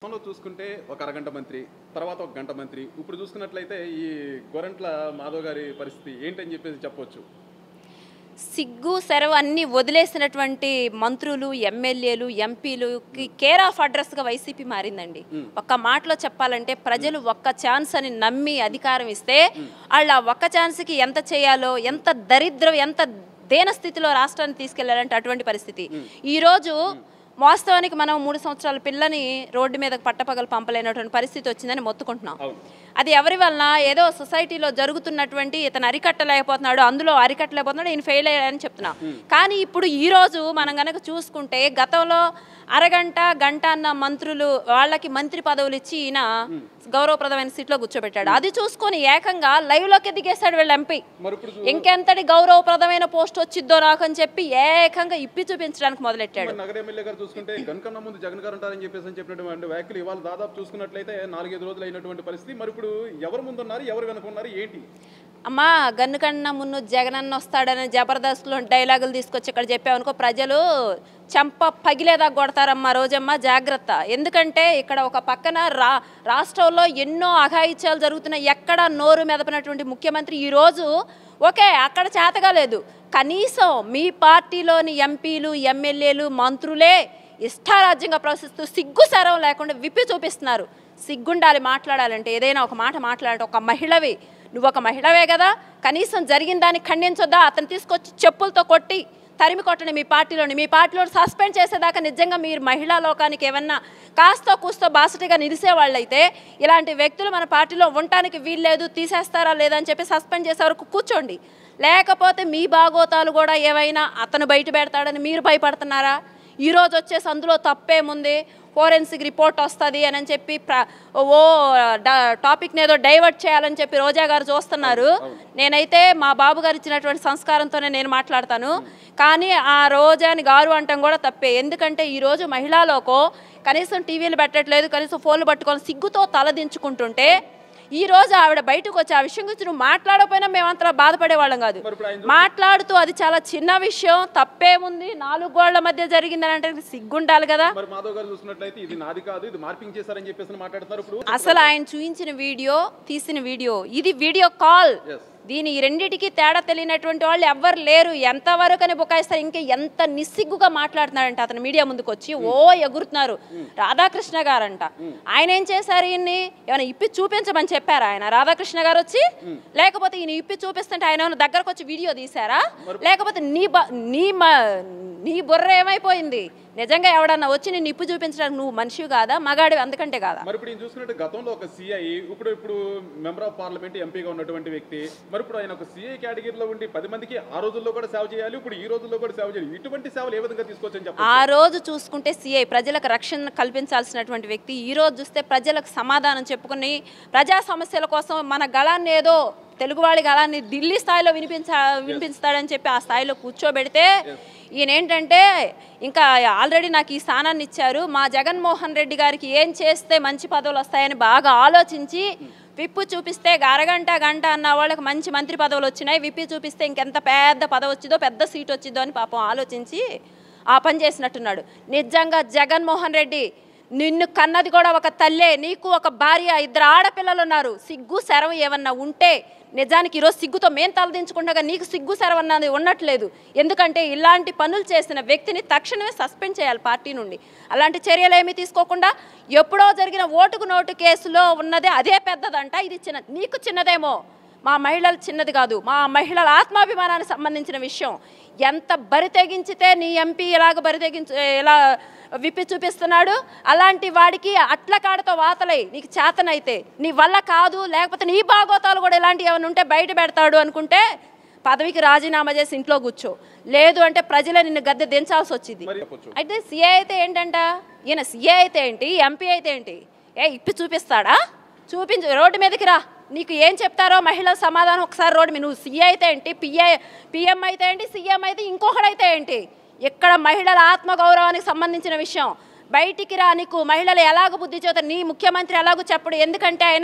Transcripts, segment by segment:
గతంలో చూసుకుంటే ఒక అరగంట మంత్రి తర్వాత ఒక గంట మంత్రి ఇప్పుడు చూసుకున్నట్లయితే ఈ గొరంట్ల మాధవ్ గారి పరిస్థితి ఏంటని చెప్పేసి చెప్పొచ్చు సిగ్గు సెరవు అన్ని వదిలేసినటువంటి మంత్రులు ఎమ్మెల్యేలు ఎంపీలుకి కేర్ ఆఫ్ అడ్రస్గా వైసీపీ మారిందండి ఒక్క మాటలో చెప్పాలంటే ప్రజలు ఒక్క ఛాన్స్ అని నమ్మి అధికారం ఇస్తే వాళ్ళు ఆ ఒక్క ఛాన్స్కి ఎంత చేయాలో ఎంత దరిద్రం ఎంత దేన స్థితిలో రాష్ట్రాన్ని తీసుకెళ్లాలంటే అటువంటి పరిస్థితి ఈరోజు వాస్తవానికి మనం మూడు సంవత్సరాల పిల్లని రోడ్డు మీద పట్టపగలు పంపలేనటువంటి పరిస్థితి వచ్చిందని మొత్తుకుంటున్నాం అవును అది ఎవరి వలన ఏదో సొసైటీలో జరుగుతున్నటువంటి ఇతను అరికట్టలేకపోతున్నాడు అందులో అరికట్టలేకపోతున్నాడు ఈయన ఫెయిల్ అయ్యారని చెప్తున్నా కానీ ఇప్పుడు ఈ రోజు మనం గనక చూసుకుంటే గతంలో అరగంట గంట అన్న మంత్రులు వాళ్ళకి మంత్రి పదవులు ఇచ్చి ఈయన గౌరవప్రదమైన సీట్లో కూర్చోబెట్టాడు అది చూసుకొని ఏకంగా లైవ్ లోకి దిగేశాడు వీళ్ళ ఎంపీ మరి ఇప్పుడు చూ- ఇంకెంతటి గౌరవప్రదమైన పోస్ట్ వచ్చిద్దో నాకు అని చెప్పి ఏకంగా ఇప్పి చూపించడానికి మొదలెట్టాడు మరి నగర ఎమ్మెల్యే గారు చూసుకుంటే గనుకన్నా ముందు జగన్ గారు ఉంటారని చెప్పేసి అని చెప్పినటువంటి వ్యాఖ్యలు ఇవాళ దాదాపు చూసుకున్నట్లయితే నాలుగైదు రోజులు అయినటువంటి పరిస్థితి మరి ఇప్పుడు ఎవరు ముందున్నారు ఎవరు వెనుకున్నారు ఏంటి అమ్మా గన్ను కన్నా మున్ను జగనన్న వస్తాడని జబర్దస్త్లో డైలాగులు తీసుకొచ్చి ఇక్కడ చెప్పామనుకో ప్రజలు చెంప పగిలేదా కొడతారమ్మా రోజమ్మ జాగ్రత్త ఎందుకంటే ఇక్కడ ఒక పక్కన రా రాష్ట్రంలో ఎన్నో అఘాయిత్యాలు జరుగుతున్నాయి ఎక్కడ నోరు మెదపనటువంటి ముఖ్యమంత్రి ఈరోజు ఓకే అక్కడ చేతగా లేదు కనీసం మీ పార్టీలోని ఎంపీలు ఎమ్మెల్యేలు మంత్రులే ఇష్టారాజ్యంగా ప్రవర్తిస్తూ సిగ్గు సరం లేకుండా విప్పి చూపిస్తున్నారు సిగ్గుండాలి మాట్లాడాలంటే ఏదైనా ఒక మాట మాట్లాడాలంటే ఒక మహిళవి నువ్వు ఒక మహిళవే కదా కనీసం జరిగిన దాన్ని ఖండించొద్దా అతను తీసుకొచ్చి చెప్పులతో కొట్టి తరిమి కొట్టండి మీ పార్టీలోని మీ పార్టీలో సస్పెండ్ చేసేదాకా నిజంగా మీరు మహిళా లోకానికి ఏమన్నా కాస్తో కూస్తో బాసటిగా నిలిసే వాళ్ళైతే ఇలాంటి వ్యక్తులు మన పార్టీలో ఉండటానికి వీల్లేదు తీసేస్తారా లేదా అని చెప్పి సస్పెండ్ చేసే వరకు కూర్చోండి లేకపోతే మీ బాగోతాలు కూడా ఏవైనా అతను బయట పెడతాడని మీరు భయపడుతున్నారా ఈరోజు వచ్చేసి అందులో తప్పేముంది ఫోరెన్సిక్ రిపోర్ట్ వస్తుంది అని చెప్పి ప్ర ఓ డ- టాపిక్ని ఏదో డైవర్ట్ చేయాలని చెప్పి రోజా గారు చూస్తున్నారు నేనైతే మా బాబు గారు ఇచ్చినటువంటి సంస్కారంతోనే నేను మాట్లాడతాను కానీ ఆ రోజాని గారు అంటాం కూడా తప్పే ఎందుకంటే ఈరోజు మహిళాలోకో కనీసం టీవీలు పెట్టట్లేదు కనీసం ఫోన్లు పట్టుకొని సిగ్గుతో తలదించుకుంటుంటే ఈ రోజు ఆవిడ బయటకు వచ్చి ఆ విషయం గురించి నువ్వు మాట్లాడకపోయినా మేమంతా బాధపడే వాళ్ళం కాదు మరి ఇప్పుడు ఆయన మాట్లాడుతూ అది చాలా చిన్న విషయం తప్పేముంది నాలుగు గోళ్ల మధ్య జరిగిందని అంటే సిగ్గుండాలి కదా మరి మాధవ్ గారు చూసుకున్నట్లయితే ఇది నాది కాదు ఇది మార్పింగ్ చేశారని చెప్పేసి మాట్లాడుతున్నారు ఇప్పుడు అసలు ఆయన చూపించిన వీడియో తీసిన వీడియో ఇది వీడియో కాల్ ఎస్ దీని ఈ రెండిటికి తేడా తెలియనటువంటి వాళ్ళు ఎవ్వరు లేరు ఎంతవరకు అని బుకాయిస్తారు ఇంకా ఎంత నిస్సిగ్గుగా మాట్లాడుతున్నాడంట అతను మీడియా ముందుకు వచ్చి ఓ ఎగురుతున్నారు రాధాకృష్ణ గారంట ఆయన ఏం చేశారు ఈయన్ని ఏమైనా ఇప్పి చూపించమని చెప్పారా ఆయన రాధాకృష్ణ గారు వచ్చి లేకపోతే ఈయన ఇప్పి చూపిస్తుంటే ఆయన ఏమైనా దగ్గరకు వచ్చి వీడియో తీశారా లేకపోతే నీ బ నీ మ- నీ బుర్ర ఏమైపోయింది నిజంగా ఎవడన్నా వచ్చి నేను ఇప్పు చూపించడానికి నువ్వు మనిషివి కాదా మగాడివి అందుకంటే కాదా మరి ఇప్పుడు ఈయన చూసుకున్నట్టు గతంలో ఒక సిఐ ఇప్పుడు ఇప్పుడు మెంబర్ ఆఫ్ పార్లమెంట్ ఎంపీగా ఉన్నటువంటి వ్యక్తి మరి ఇప్పుడు ఆయన ఒక సిఐ కేటగిరీలో ఉండి పది మందికి ఆ రోజుల్లో కూడా సేవ చేయాలి ఇప్పుడు ఈ రోజుల్లో కూడా సేవ చేయాలి ఇటువంటి సేవలు ఏ విధంగా తీసుకోవచ్చని చెప్పాలి ఆ రోజు చూసుకుంటే సిఐ ప్రజలకు రక్షణ కల్పించాల్సినటువంటి వ్యక్తి ఈ రోజు చూస్తే ప్రజలకు సమాధానం చెప్పుకుని ప్రజా సమస్యల కోసం మన గళాన్ని ఏదో తెలుగువాడి గళాన్ని ఢిల్లీ స్థాయిలో వినిపించ వినిపిస్తాడని చెప్పి ఆ స్థాయిలో కూర్చోబెడితే ఈయన ఏంటంటే ఇంకా ఆల్రెడీ నాకు ఈ స్థానాన్ని ఇచ్చారు మా జగన్మోహన్ రెడ్డి గారికి ఏం చేస్తే మంచి పదవులు వస్తాయని బాగా ఆలోచించి విప్పు చూపిస్తే అరగంట గంట అన్న వాళ్ళకి మంచి మంత్రి పదవులు వచ్చినాయి విప్పి చూపిస్తే ఇంకెంత పెద్ద పదవి వచ్చిందో పెద్ద సీట్ వచ్చిందో అని పాపం ఆలోచించి ఆ పని చేసినట్టున్నాడు నిజంగా జగన్మోహన్ రెడ్డి నిన్ను కన్నది కూడా ఒక తల్లే నీకు ఒక భార్య ఇద్దరు ఆడపిల్లలు ఉన్నారు సిగ్గు శరం ఏమన్నా ఉంటే నిజానికి ఈరోజు సిగ్గుతో మేం తలదించుకుండగా నీకు సిగ్గు శరం అన్నది ఉండట్లేదు ఎందుకంటే ఇలాంటి పనులు చేసిన వ్యక్తిని తక్షణమే సస్పెండ్ చేయాలి పార్టీ నుండి అలాంటి చర్యలు ఏమీ తీసుకోకుండా ఎప్పుడో జరిగిన ఓటుకు నోటు కేసులో ఉన్నదే అదే పెద్దదంట ఇది చిన్న నీకు చిన్నదేమో మా మహిళలు చిన్నది కాదు మా మహిళల ఆత్మాభిమానానికి సంబంధించిన విషయం ఎంత బరి తెగించితే నీ ఎంపీ ఇలాగ బరి తెగించి ఇలా విప్పి చూపిస్తున్నాడు అలాంటి వాడికి అట్ల కాడతో వాతలై నీకు చేతనైతే నీ వల్ల కాదు లేకపోతే నీ బాగోతాలు కూడా ఇలాంటివి ఏమైనా ఉంటే బయట పెడతాడు అనుకుంటే పదవికి రాజీనామా చేసి ఇంట్లో కూర్చో లేదు అంటే ప్రజలే నిన్ను గద్దె దించాల్సి వచ్చింది మరి చెప్పొచ్చు అయితే సీఏ అయితే ఏంటంట ఈయన సీఏ అయితే ఏంటి ఎంపీ అయితే ఏంటి ఏ ఇప్పి చూపిస్తాడా చూపించు రోడ్డు మీదకి రా నీకు ఏం చెప్తారో మహిళల సమాధానం ఒకసారి రోడ్డు మీద నువ్వు సీఏ అయితే ఏంటి పిఏ పిఎం అయితే ఏంటి సీఎం అయితే ఇంకొకడైతే ఏంటి ఇక్కడ మహిళల ఆత్మగౌరవానికి సంబంధించిన విషయం బయటికి రా నీకు మహిళలు ఎలాగ బుద్ధి చెబుతారు నీ ముఖ్యమంత్రి ఎలాగో చెప్పడు ఎందుకంటే ఆయన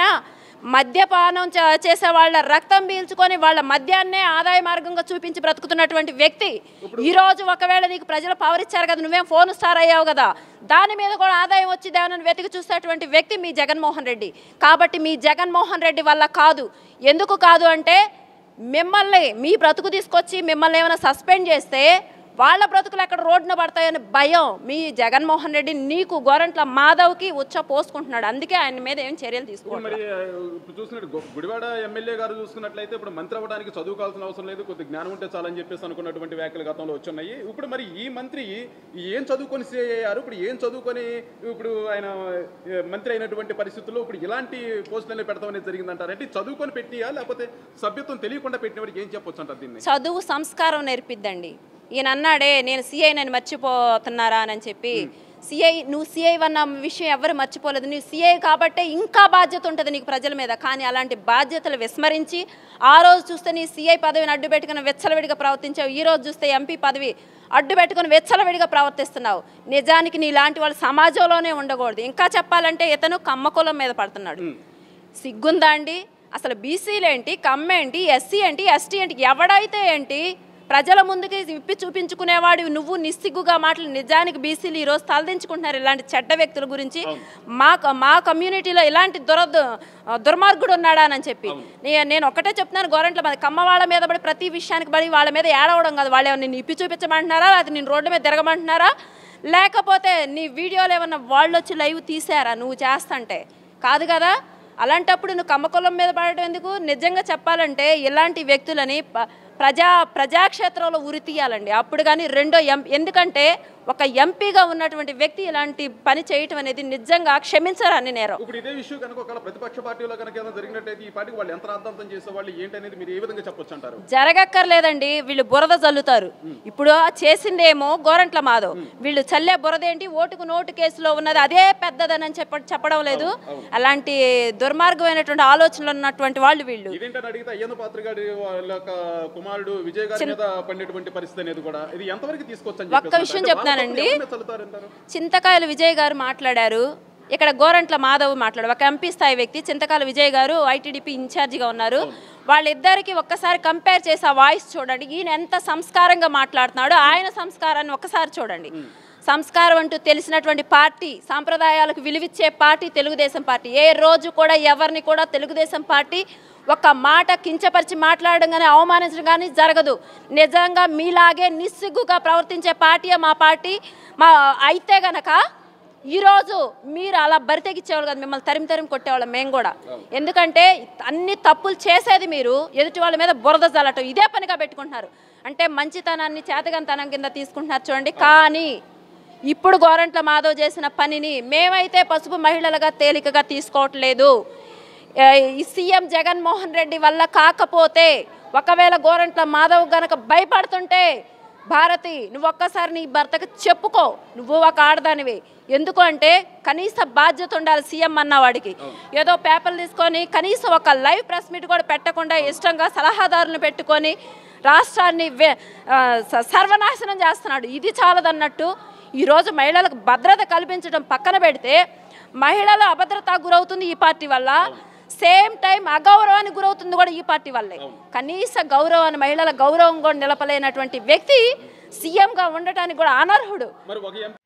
మద్యపానం చే- చేసే వాళ్ళ రక్తం పీల్చుకొని వాళ్ళ మద్యాన్నే ఆదాయ మార్గంగా చూపించి బ్రతుకుతున్నటువంటి వ్యక్తి ఈ రోజు ఒకవేళ నీకు ప్రజలు పవర్ ఇచ్చారు కదా నువ్వేం ఫోన్ స్టార్ అయ్యావు కదా దాని మీద కూడా ఆదాయం వచ్చి దేవనని వెతికి చూసేటువంటి వ్యక్తి మీ జగన్మోహన్ రెడ్డి కాబట్టి మీ జగన్మోహన్ రెడ్డి వల్ల కాదు ఎందుకు కాదు అంటే మిమ్మల్ని మీ బ్రతుకు తీసుకొచ్చి మిమ్మల్ని ఏమైనా సస్పెండ్ చేస్తే వాళ్ళ బ్రతుకులు ఎక్కడ రోడ్డున పడతాయని భయం మీ జగన్మోహన్ రెడ్డి నీకు గోరంట్ల మాధవ్కి ఉచ్చ పోసుకుంటున్నాడు అందుకే ఆయన మీద ఏం చర్యలు ఇప్పుడు తీసుకోవాలి మరి ఆ, ఇప్పుడు చూసినట్టు గు- గుడివాడ ఎమ్మెల్యే గారు చూసుకున్నట్లయితే ఇప్పుడు మంత్రి అవ్వడానికి చదువుకోవాల్సిన అవసరం లేదు కొద్ది జ్ఞానం ఉంటే చాలని చెప్పేసి అనుకున్నటువంటి వ్యాఖ్యలు గతంలో వచ్చున్నాయి ఇప్పుడు మరి ఈ మంత్రి ఏం చదువుకొని సీఐ అయ్యారు ఇప్పుడు ఏం చదువుకొని ఇప్పుడు ఆయన ఏ, మంత్రి అయినటువంటి పరిస్థితుల్లో ఇప్పుడు ఇలాంటి పోస్టులనే పెడతాం అనేది జరిగిందంటారు అంటే చదువుకొని పెట్టియా లేకపోతే సభ్యత్వం తెలియకుండా పెట్టిన వారికి ఏం చెప్పొచ్చు అంటారు దీన్ని చదువు సంస్కారం నేర్పిద్దండి ఈయన అన్నాడే నేను సిఐ నన్ను మర్చిపోతున్నారా అని చెప్పి సిఐ నువ్వు సిఐ అన్న విషయం ఎవరు మర్చిపోలేదు నువ్వు సిఐ కాబట్టే ఇంకా బాధ్యత ఉంటుంది నీకు ప్రజల మీద కానీ అలాంటి బాధ్యతలు విస్మరించి ఆ రోజు చూస్తే నీ సిఐ పదవిని అడ్డు పెట్టుకుని వెచ్చలవిడిగా ప్రవర్తించావు ఈ రోజు చూస్తే ఎంపీ పదవి అడ్డు పెట్టుకుని వెచ్చలవిడిగా ప్రవర్తిస్తున్నావు నిజానికి నీ లాంటి వాళ్ళు సమాజంలోనే ఉండకూడదు ఇంకా చెప్పాలంటే ఇతను కమ్మకులం మీద పడుతున్నాడు సిగ్గుందా అండి అసలు బీసీలేంటి కమ్మేంటి ఎస్సీ ఏంటి ఎస్టీ ఏంటి ఎవడైతే ఏంటి ప్రజల ముందుకి విప్పి చూపించుకునేవాడు నువ్వు నిస్సిగ్గుగా మాటలు నిజానికి బీసీలు ఈరోజు తలదించుకుంటున్నారు ఇలాంటి చెడ్డ వ్యక్తుల గురించి మా క- మా కమ్యూనిటీలో ఇలాంటి దుర దుర్మార్గుడు ఉన్నాడా అని చెప్పి నే- నేను ఒకటే చెప్తున్నాను గవర్నమెంట్లో మన కమ్మ వాళ్ళ మీద పడి ప్రతి విషయానికి పడి వాళ్ళ మీద ఏడవడం కాదు వాళ్ళు ఏమన్నా నిన్ను ఇప్పి చూపించమంటున్నారా లేకపోతే నేను రోడ్డు మీద తిరగమంటున్నారా లేకపోతే నీ వీడియోలు ఏమన్నా వాళ్ళు వచ్చి లైవ్ తీసారా నువ్వు చేస్తంటే కాదు కదా అలాంటప్పుడు నువ్వు కమ్మకొల్లం మీద పడటం ఎందుకు నిజంగా చెప్పాలంటే ఇలాంటి వ్యక్తులని ప- ప్రజా ప్రజాక్షేత్రంలో ఉరి తీయాలండి అప్పుడు కానీ రెండో ఎం ఎందుకంటే ఒక ఎంపీగా ఉన్నటువంటి వ్యక్తి ఇలాంటి పని చేయటం అనేది నిజంగా క్షమించరాని నేరం ఇప్పుడు ఇదే ఇష్యూ కనుక ఒకవేళ ప్రతిపక్ష పార్టీలో కనుక ఏదైనా జరిగినట్టయితే ఈ పార్టీకి వాళ్ళు ఎంత రాద్ధాంతం చేసేవాళ్ళు ఏంటి అనేది మీరు ఏ విధంగా చెప్పొచ్చు అంటారు జరగక్కర్లేదండి వీళ్ళు బురద చల్లుతారు ఇప్పుడు చేసిందేమో గోరంట్ల మాధవ్ వీళ్ళు చల్లే బురద ఏంటి ఓటుకు నోటు కేసులో ఉన్నది అదే పెద్దదని చెప్ప చెప్పడం లేదు అలాంటి దుర్మార్గమైనటువంటి ఆలోచనలు ఉన్నటువంటి వాళ్ళు వీళ్ళు ఇదేంటని అడిగితే అయ్యన్న పాత్ర గారి వాళ్ళ యొక్క కుమారుడు విజయ్ గారి మీద పడినటువంటి పరిస్థితి అనేది కూడా ఇది ఎంతవరకు తీసుకొచ్చని ఒక్క విషయం చెప్తానండి. చల్లుతారంటారు చింతకాయల విజయ్ గారు మాట్లాడారు ఇక్కడ గోరంట్ల మాధవ్ మాట్లాడు ఒక ఎంపీ స్థాయి వ్యక్తి చింతకాయల విజయ్ గారు ఐటీడీపీ ఇన్ఛార్జిగా ఉన్నారు వాళ్ళిద్దరికి ఒక్కసారి కంపేర్ చేసి ఆ వాయిస్ చూడండి ఈయన ఎంత సంస్కారంగా మాట్లాడుతున్నాడు ఆయన సంస్కారాన్ని ఒక్కసారి చూడండి సంస్కారం అంటూ తెలిసినటువంటి పార్టీ సాంప్రదాయాలకు విలువిచ్చే పార్టీ తెలుగుదేశం పార్టీ ఏ రోజు కూడా ఎవరిని కూడా తెలుగుదేశం పార్టీ ఒక మాట కించపరిచి మాట్లాడడం కానీ అవమానించడం కానీ జరగదు నిజంగా మీలాగే నిస్సిగ్గుగా ప్రవర్తించే పార్టీయే మా పార్టీ మా అయితే గనక ఈరోజు మీరు అలా బరితెగిచ్చేవాళ్ళు కదా మిమ్మల్ని తరిమి తరిమి కొట్టేవాళ్ళం మేము కూడా ఎందుకంటే అన్ని తప్పులు చేసేది మీరు ఎదుటి వాళ్ళ మీద బురద జల్లటం ఇదే పనిగా పెట్టుకుంటున్నారు అంటే మంచితనాన్ని చేతగంతనం కింద తీసుకుంటున్నారు చూడండి కానీ ఇప్పుడు గోరంట్ల మాధవ్ చేసిన పనిని మేమైతే పసుపు మహిళలుగా తేలికగా తీసుకోవట్లేదు ఏ, ఈ సీఎం జగన్మోహన్ రెడ్డి వల్ల కాకపోతే ఒకవేళ గోరంట్ల మాధవ్ గనక భయపడుతుంటే భారతి నువ్వు ఒక్కసారి నీ భర్తకు చెప్పుకో నువ్వు ఒక ఆడదానివి ఎందుకు అంటే కనీస బాధ్యత ఉండాలి సీఎం అన్నవాడికి ఏదో పేపర్లు తీసుకొని కనీసం ఒక లైవ్ ప్రెస్ మీట్ కూడా పెట్టకుండా ఇష్టంగా సలహాదారులను పెట్టుకొని రాష్ట్రాన్ని వే- ఆ, స- సర్వనాశనం చేస్తున్నాడు ఇది చాలదన్నట్టు ఈరోజు మహిళలకు భద్రత కల్పించడం పక్కన పెడితే మహిళల అభద్రత గురవుతుంది ఈ పార్టీ వల్ల సేమ్ టైం అగౌరవానికి గురవుతుంది కూడా ఈ పార్టీ వల్లే కనీస గౌరవాన్ని మహిళల గౌరవం కూడా నిలపలేనటువంటి వ్యక్తి సీఎంగా ఉండటానికి కూడా అనర్హుడు మరి ఒక ఎంపీ